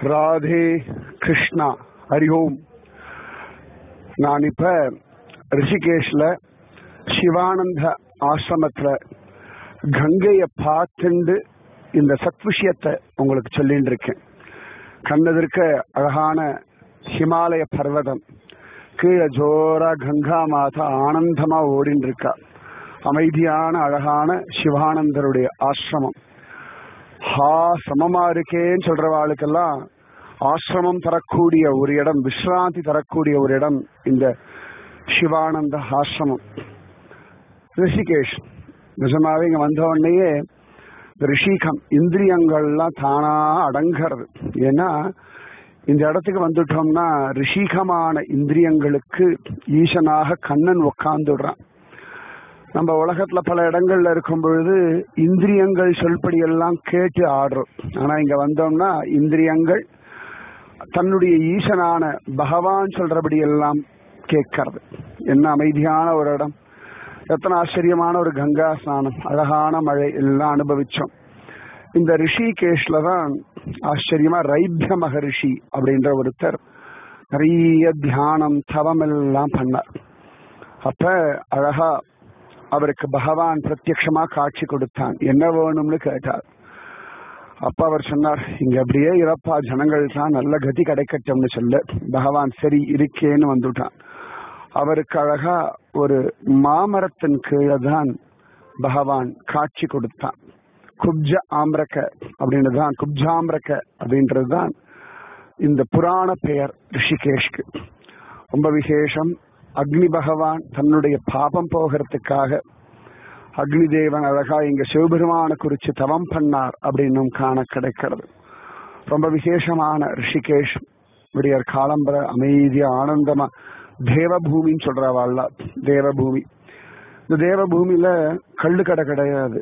ராதே கிருஷ்ணா ஹரி ஓம் நான் இப்ப ரிஷிகேஷ்ல சிவானந்த ஆசிரமத்துல கங்கைய பார்த்துண்டு இந்த சத் விஷயத்தை உங்களுக்கு சொல்லிட்டு இருக்கேன் கண்ணதிர்க்க அழகான ஹிமாலய பர்வதம் கீழே ஜோரா கங்கா மாதா ஆனந்தமா ஓடின்னு இருக்கா அமைதியான அழகான சிவானந்தருடைய ஆசிரமம் ஹா சமமா இருக்கேன்னு சொல்றவாளுக்கெல்லாம் ஆசிரமம் தரக்கூடிய ஒரு இடம் விஸ்ராந்தி தரக்கூடிய ஒரு இடம் இந்த சிவானந்த ஆசிரமம் ரிஷிகேஷ் நிஜமாவே இங்க வந்த உடனேயே ரிஷிகம் இந்திரியங்கள்லாம் தானா அடங்கிறது ஏன்னா இந்த இடத்துக்கு வந்துட்டோம்னா ரிஷிகமான இந்திரியங்களுக்கு ஈசனாக கண்ணன் உட்காந்துடுறான் நம்ம உலகத்துல பல இடங்கள்ல இருக்கும் பொழுது இந்திரியங்கள் சொல்படி எல்லாம் கேட்டு ஆடுறோம் ஆனா இங்க வந்தோம்னா இந்திரியங்கள் தன்னுடைய ஈசனான பகவான் சொல்றபடி எல்லாம் கேட்கறது என்ன அமைதியான ஒரு இடம் எத்தனை ஆச்சரியமான ஒரு கங்கா ஸ்நானம் அழகான மழை எல்லாம் அனுபவிச்சோம் இந்த ரிஷிகேஷ்ல தான் ஆச்சரியமா ரைப்ய மகரிஷி அப்படின்ற ஒருத்தர் நிறைய தியானம் தவம் எல்லாம் பண்ணார் அப்ப அழகா அவருக்கு பகவான் பிரத்யட்சமா காட்சி கொடுத்தான் என்ன வேணும்னு கேட்டார் அப்ப அவர் சொன்னார் இங்க அப்படியே இறப்பா ஜனங்கள் தான் நல்ல கதி கிடைக்கட்டும்னு சொல்ல பகவான் சரி இருக்கேன்னு வந்துட்டான் அவருக்கு அழகா ஒரு மாமரத்தின் கீழே தான் பகவான் காட்சி கொடுத்தான் குப்ஜ ஆம்ரக்க அப்படின்னு தான் குப்ஜாம்ரக்க அப்படின்றது தான் இந்த புராண பெயர் ரிஷிகேஷ்க்கு ரொம்ப விசேஷம் அக்னி பகவான் தன்னுடைய பாபம் போகிறதுக்காக அக்னி தேவன் அழகா இங்க சிவபெருமான குறிச்சு தவம் பண்ணார் அப்படின்னும் காண கிடைக்கிறது ரொம்ப விசேஷமான ரிஷிகேஷ் விடியற் காலம்பர அமைதியா ஆனந்தமா தேவபூமின்னு சொல்றவாள்ல தேவபூமி இந்த தேவபூமியில கள்ளு கடை கிடையாது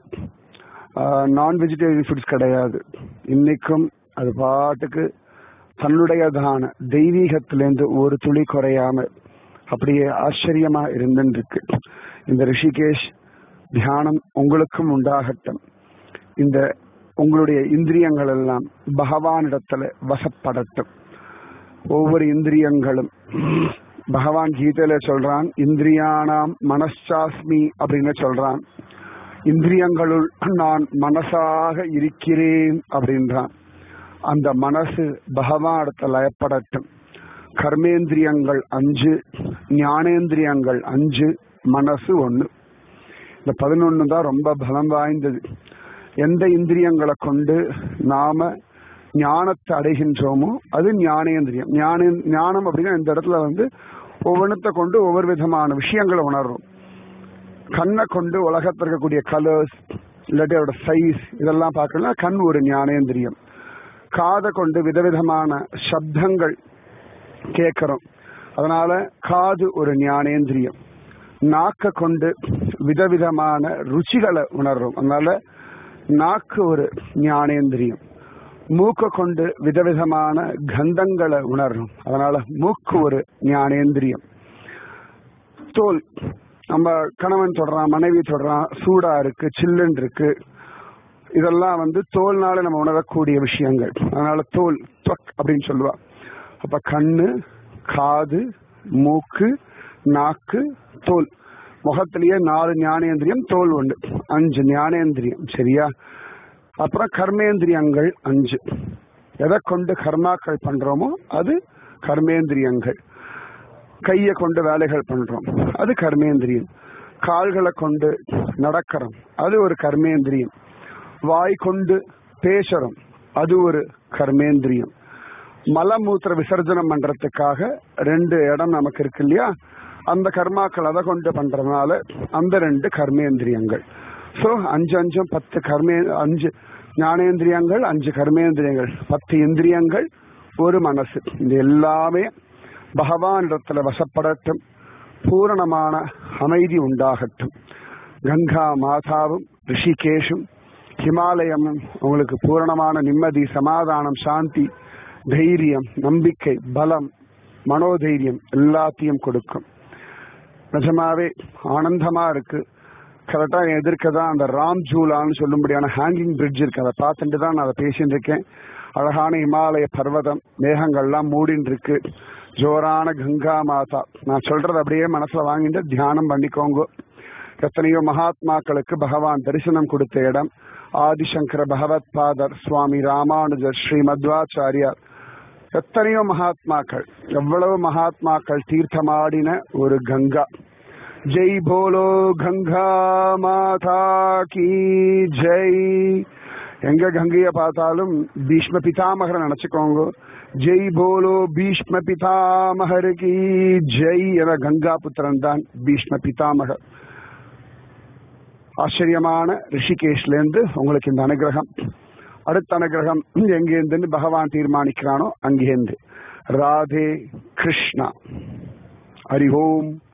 நான் வெஜிடேரியன் ஃபுட்ஸ் கிடையாது இன்னைக்கும் அது பாட்டுக்கு தன்னுடையதான தெய்வீகத்திலேருந்து ஒரு துளி குறையாம அப்படியே ஆச்சரியமா இருந்துருக்கு இந்த ரிஷிகேஷ் தியானம் உங்களுக்கும் உண்டாகட்டும் இந்த உங்களுடைய இந்திரியங்கள் எல்லாம் பகவானிடத்துல வசப்படட்டும் ஒவ்வொரு இந்திரியங்களும் பகவான் கீதையில சொல்றான் இந்திரியானாம் மனசாஸ்மி அப்படின்னு சொல்றான் இந்திரியங்களுள் நான் மனசாக இருக்கிறேன் அப்படின்றான் அந்த மனசு பகவான் இடத்துல லயப்படட்டும் கர்மேந்திரியங்கள் அஞ்சு ஞானேந்திரியங்கள் அஞ்சு மனசு ஒண்ணு இந்த பதினொன்னு தான் ரொம்ப பலம் வாய்ந்தது எந்த இந்திரியங்களை கொண்டு நாம ஞானத்தை அடைகின்றோமோ அது ஞானேந்திரியம் ஞான ஞானம் அப்படின்னா இந்த இடத்துல வந்து ஒவ்வொன்றத்தை கொண்டு ஒவ்வொரு விதமான விஷயங்களை உணர்றோம் கண்ணை கொண்டு உலகத்தில் இருக்கக்கூடிய கலர்ஸ் இல்லாட்டி அதோட சைஸ் இதெல்லாம் பார்க்கலாம் கண் ஒரு ஞானேந்திரியம் காதை கொண்டு விதவிதமான சப்தங்கள் கேட்கிறோம் அதனால காது ஒரு ஞானேந்திரியம் நாக்க கொண்டு விதவிதமான ருச்சிகளை உணர்றோம் அதனால நாக்கு ஒரு ஞானேந்திரியம் மூக்க கொண்டு விதவிதமான கந்தங்களை உணர்றோம் அதனால மூக்கு ஒரு ஞானேந்திரியம் தோல் நம்ம கணவன் தொடறான் மனைவி தொடறான் சூடா இருக்கு சில்லுன்னு இருக்கு இதெல்லாம் வந்து தோல்னால நம்ம உணரக்கூடிய விஷயங்கள் அதனால தோல் தொக் அப்படின்னு சொல்லுவா அப்ப கண்ணு காது மூக்கு நாக்கு தோல் முகத்திலேயே நாலு ஞானேந்திரியம் தோல் ஒன்று அஞ்சு ஞானேந்திரியம் சரியா அப்புறம் கர்மேந்திரியங்கள் அஞ்சு எதை கொண்டு கர்மாக்கள் பண்றோமோ அது கர்மேந்திரியங்கள் கையை கொண்டு வேலைகள் பண்றோம் அது கர்மேந்திரியம் கால்களை கொண்டு நடக்கிறோம் அது ஒரு கர்மேந்திரியம் வாய் கொண்டு பேசுறோம் அது ஒரு கர்மேந்திரியம் மலமூத்திர விசர்ஜனம் பண்றதுக்காக ரெண்டு இடம் நமக்கு இருக்கு இல்லையா அந்த கர்மாக்கள் அதை கொண்டு பண்றதுனால அந்த ரெண்டு கர்மேந்திரியங்கள் சோ அஞ்சு அஞ்சும் பத்து கர்மே அஞ்சு ஞானேந்திரியங்கள் அஞ்சு கர்மேந்திரியங்கள் பத்து இந்திரியங்கள் ஒரு மனசு இது எல்லாமே பகவானிடத்துல வசப்படட்டும் பூரணமான அமைதி உண்டாகட்டும் கங்கா மாதாவும் ரிஷிகேஷும் ஹிமாலயமும் உங்களுக்கு பூரணமான நிம்மதி சமாதானம் சாந்தி தைரியம் நம்பிக்கை பலம் மனோதைரியம் எல்லாத்தையும் கொடுக்கும் நிஜமாவே ஆனந்தமா இருக்கு கரெக்டா எதிர்க்க தான் அந்த ராம் ஜூலான்னு சொல்லும்படியான ஹேங்கிங் பிரிட்ஜ் இருக்கு அதை பார்த்துட்டு தான் நான் அதை பேசிட்டு இருக்கேன் அழகான இமாலய பர்வதம் மேகங்கள்லாம் மூடின்னு இருக்கு ஜோரான கங்கா மாதா நான் சொல்றது அப்படியே மனசுல வாங்கிட்டு தியானம் பண்ணிக்கோங்க எத்தனையோ மகாத்மாக்களுக்கு பகவான் தரிசனம் கொடுத்த இடம் ஆதிசங்கர பகவத் பாதர் சுவாமி ராமானுஜர் ஸ்ரீ மத்வாச்சாரியார் எத்தனையோ மகாத்மாக்கள் எவ்வளவு மகாத்மாக்கள் தீர்த்தமாடின ஒரு கங்கா ஜெய் போலோ கங்கா மாதா கி ஜெய் எங்க கங்கைய பார்த்தாலும் பீஷ்ம பிதாமகர் நினைச்சுக்கோங்க ஜெய் போலோ பீஷ்ம பிதாமகர் கி ஜெய் என கங்கா புத்திரன் தான் பீஷ்ம பிதாமகர் ஆச்சரியமான ரிஷிகேஷ்ல இருந்து உங்களுக்கு இந்த அனுகிரகம் அடுத்த அனுகிரகம் எங்கேருந்து பகவான் தீர்மானிக்கிறானோ அங்கேருந்து ராதே கிருஷ்ணா ஹரி ஓம்